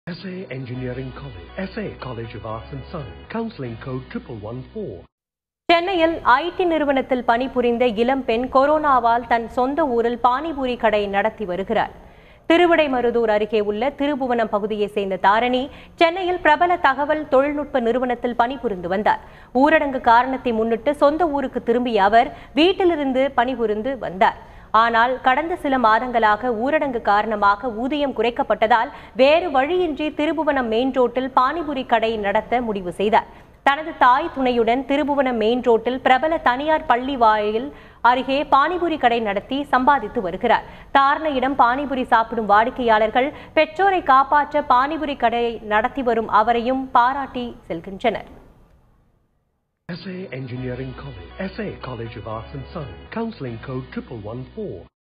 SA Engineering College, SA College of Arts and Science, counseling code 1114. சென்னையில் ID நிறுவனத்தில் பணிபுரிந்த இளம்பெண் கொரோனாவால் தன் சொந்த ஊரில் பானிபூரி கடை நடத்தி வருகிறார் திருவிடைமருதூர் அருகே உள்ள திருபுவனம் பகுதியைச் சேர்ந்த தாரணி சென்னையில் பிரபல தகவல் தொழில்நுட்ப நிறுவனத்தில் பணிபுரிந்து வந்தார் ஊரடங்கு காரணத்தை முன்னிட்டு சொந்த ஊருக்கு திரும்பிய அவர் வீட்டிலிருந்து பணிபுரிந்து வந்தார் ஆனால் கடந்த சில மாதங்களாக ஊரடங்கு காரணமாக ஊதியம் குறைக்கப்பட்டதால் வேறு வழியின்றி திருபுவனம் மெயின் ரோட்டில் பானிபுரி கடை நடத்த முடிவு செய்தார் தனது தாய் துணையுடன் திருபுவனம் மெயின் ரோட்டில் பிரபல தனியார் பள்ளி வாயில் அருகே பானிபுரி கடை நடத்தி சம்பாதித்து வருகிறார் தாரணையிடம் பானிபுரி சாப்பிடும் வாடிக்கையாளர்கள் பெற்றோரை காப்பாற்ற பானிபுரி கடை நடத்தி வரும் அவரையும் பாராட்டி செல்கின்றனர் SA Engineering College, SA College of Arts and Science, counseling code 1114.